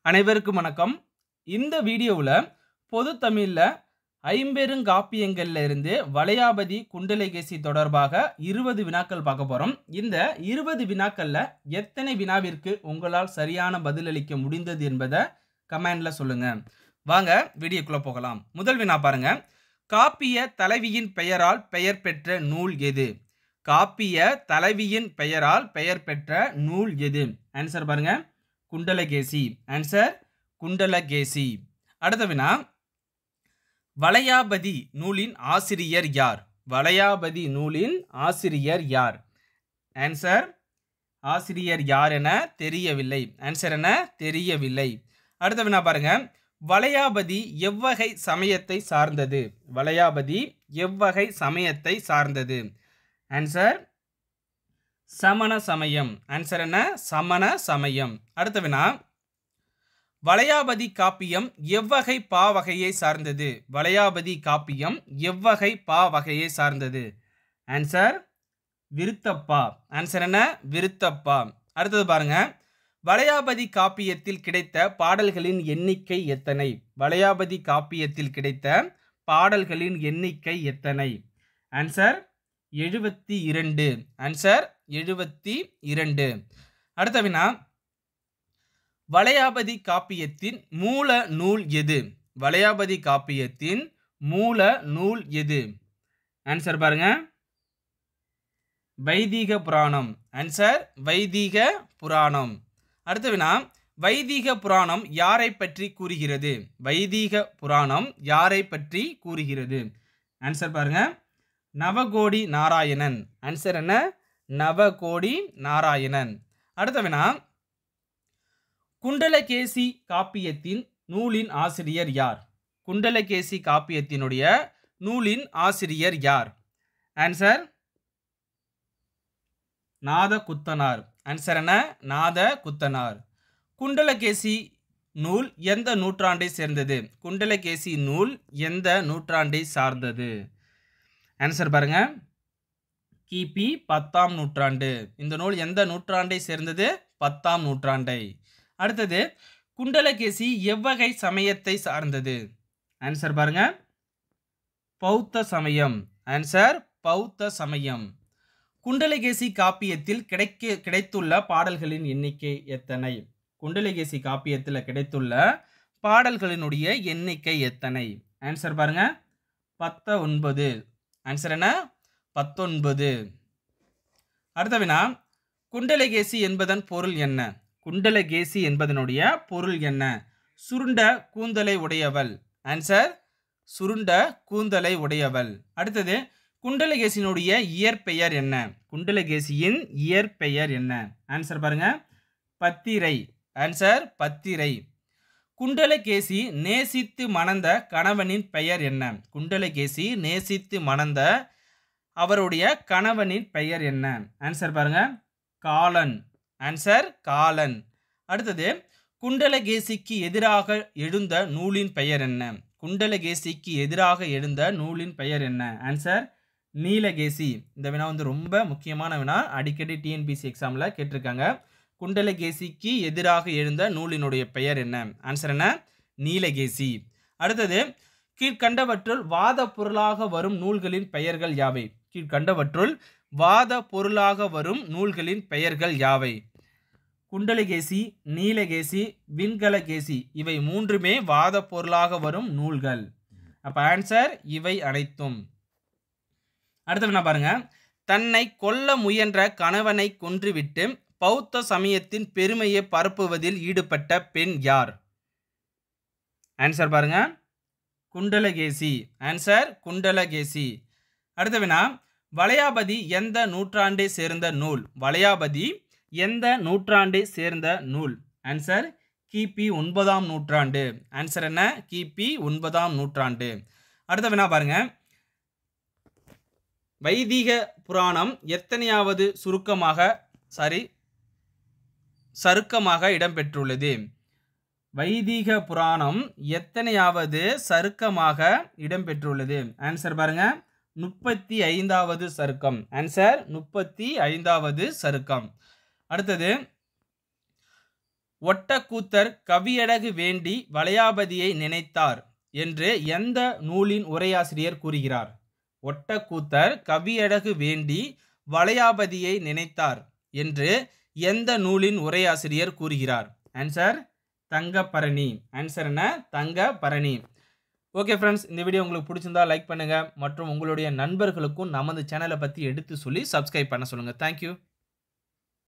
அனைவருக்கும் வணக்கம் இந்த வீடியோவில் பொது தமிழில் ஐம்பெருங்காப்பியங்கள்ல இருந்து வளையாபதி குண்டலகேசி தொடர்பாக இருபது வினாக்கள் பார்க்க போகிறோம் இந்த இருபது வினாக்களில் எத்தனை வினாவிற்கு உங்களால் சரியான பதிலளிக்க முடிந்தது என்பதை கமெண்டில் சொல்லுங்கள் வாங்க வீடியோக்குள்ளே போகலாம் முதல் வினா பாருங்க காப்பிய தலைவியின் பெயரால் பெயர் பெற்ற நூல் எது காப்பிய தலைவியின் பெயரால் பெயர் பெற்ற நூல் எது ஆன்சர் பாருங்க குண்டலகேசி ஆன்சர் குண்டலகேசி அடுத்த வினா வளையாபதி நூலின் ஆசிரியர் யார் வளையாபதி நூலின் ஆசிரியர் யார் ஆன்சர் ஆசிரியர் யார் என தெரியவில்லை ஆன்சர் என தெரியவில்லை அடுத்த வினா பாருங்க வளையாபதி எவ்வகை சமயத்தை சார்ந்தது வளையாபதி எவ்வகை சமயத்தை சார்ந்தது ஆன்சர் சமண சமயம் ஆன்சர் என்ன சமண சமயம் அடுத்த வினா வளையாபதி காப்பியம் எவ்வகை பா வகையை சார்ந்தது வளையாபதி காப்பியம் எவ்வகை பா வகையை சார்ந்தது ஆன்சர் விருத்தப்பா ஆன்சர் என்ன விருத்தப்பா அடுத்தது பாருங்க வளையாபதி காப்பியத்தில் கிடைத்த பாடல்களின் எண்ணிக்கை எத்தனை வளையாபதி காப்பியத்தில் கிடைத்த பாடல்களின் எண்ணிக்கை எத்தனை ஆன்சர் எழுபத்தி இரண்டு ஆன்சர் எழுபத்தி இரண்டு அடுத்த வினா வளையாபதி காப்பியத்தின் மூல நூல் எது வளையாபதி காப்பியத்தின் மூல நூல் எது ஆன்சர் பாருங்க வைதிக புராணம் ஆன்சர் வைதிக புராணம் அடுத்த வினா வைதிக புராணம் யாரை பற்றி கூறுகிறது வைதிக புராணம் யாரை பற்றி கூறுகிறது ஆன்சர் பாருங்க நவகோடி நாராயணன் ஆன்சர் என்ன நவகோடி நாராயணன் அடுத்த வினா குண்டலகேசி காப்பியத்தின் நூலின் ஆசிரியர் யார் குண்டலகேசி காப்பியத்தினுடைய நூலின் ஆசிரியர் யார் ஆன்சர் நாத குத்தனார் ஆன்சர் என்ன நாத குத்தனார் குண்டலகேசி நூல் எந்த நூற்றாண்டை சேர்ந்தது குண்டலகேசி நூல் எந்த நூற்றாண்டை சார்ந்தது ஆன்சர் பாருங்க கிபி பத்தாம் நூற்றாண்டு இந்த நூல் எந்த நூற்றாண்டை சேர்ந்தது பத்தாம் நூற்றாண்டை அடுத்தது குண்டலகேசி எவ்வகை சமயத்தை சார்ந்தது ஆன்சர் பாருங்க பௌத்த சமயம் ஆன்சர் பௌத்த சமயம் குண்டலகேசி காப்பியத்தில் கிடைக்க கிடைத்துள்ள பாடல்களின் எண்ணிக்கை எத்தனை குண்டலகேசி காப்பியத்தில் கிடைத்துள்ள பாடல்களினுடைய எண்ணிக்கை எத்தனை ஆன்சர் பாருங்க பத்த ஒன்பது ஆன்சர் என்ன பத்தொன்பது அடுத்த வினா குண்டலகேசி என்பதன் பொருள் என்ன குண்டலகேசி என்பதனுடைய பொருள் என்ன சுருண்ட கூந்தலை உடையவள் ஆன்சர் சுருண்ட கூந்தலை உடையவள் அடுத்தது குண்டலகேசியினுடைய இயற்பெயர் என்ன குண்டலகேசியின் இயற்பெயர் என்ன ஆன்சர் பாருங்க பத்திரை ஆன்சர் பத்திரை குண்டலகேசி நேசித்து மணந்த கணவனின் பெயர் என்ன குண்டலகேசி நேசித்து மணந்த அவருடைய கணவனின் பெயர் என்ன ஆன்சர் பாருங்க காலன் ஆன்சர் காலன் அடுத்தது குண்டலகேசிக்கு எதிராக எழுந்த நூலின் பெயர் என்ன குண்டலகேசிக்கு எதிராக எழுந்த நூலின் பெயர் என்ன ஆன்சர் நீலகேசி இந்த வினா வந்து ரொம்ப முக்கியமான வினா அடிக்கடி டிஎன்பிசி எக்ஸாமில் கேட்டிருக்காங்க குண்டலகேசிக்கு எதிராக எழுந்த நூலினுடைய பெயர் என்ன ஆன்சர் என்ன நீலகேசி அடுத்தது கீழ்கண்டவற்றுள் வாத பொருளாக வரும் நூல்களின் பெயர்கள் யாவை கீழ்கண்டவற்றுள் வாத பொருளாக வரும் நூல்களின் பெயர்கள் யாவை குண்டலகேசி நீலகேசி விண்கலகேசி இவை மூன்றுமே வாத பொருளாக வரும் நூல்கள் அப்போ ஆன்சர் இவை அனைத்தும் அடுத்த என்ன பாருங்க தன்னை கொல்ல முயன்ற கணவனை கொன்றுவிட்டு பௌத்த சமயத்தின் பெருமையை பரப்புவதில் ஈடுபட்ட பெண் யார் ஆன்சர் பாருங்க குண்டலகேசி ஆன்சர் குண்டலகேசி அடுத்த வினா வளையாபதி எந்த நூற்றாண்டை சேர்ந்த நூல் வளையாபதி எந்த நூற்றாண்டை சேர்ந்த நூல் ஆன்சர் கிபி ஒன்பதாம் நூற்றாண்டு ஆன்சர் என்ன கிபி ஒன்பதாம் நூற்றாண்டு அடுத்த வினா பாருங்க வைதிக புராணம் எத்தனையாவது சுருக்கமாக சாரி சருக்கமாக இடம்பெற்றுள்ளது வைதிக புராணம் எத்தனையாவது சருக்கமாக இடம்பெற்றுள்ளது ஆன்சர் பாருங்க முப்பத்தி ஐந்தாவது சருக்கம் ஆன்சர் முப்பத்தி ஐந்தாவது சருக்கம் அடுத்தது ஒட்டக்கூத்தர் கவியழகு வேண்டி வளையாபதியை நினைத்தார் என்று எந்த நூலின் உரையாசிரியர் கூறுகிறார் ஒட்டக்கூத்தர் கவியழகு வேண்டி வளையாபதியை நினைத்தார் என்று எந்த நூலின் உரையாசிரியர் கூறுகிறார் ஆன்சர் தங்கப்பரணி ஆன்சர் என்ன தங்கப்பரணி ஓகே ஃப்ரெண்ட்ஸ் இந்த வீடியோ உங்களுக்கு பிடிச்சிருந்தா லைக் பண்ணுங்க மற்றும் உங்களுடைய நண்பர்களுக்கும் நமது சேனலை பற்றி எடுத்து சொல்லி சப்ஸ்கிரைப் பண்ண சொல்லுங்கள் தேங்க்யூ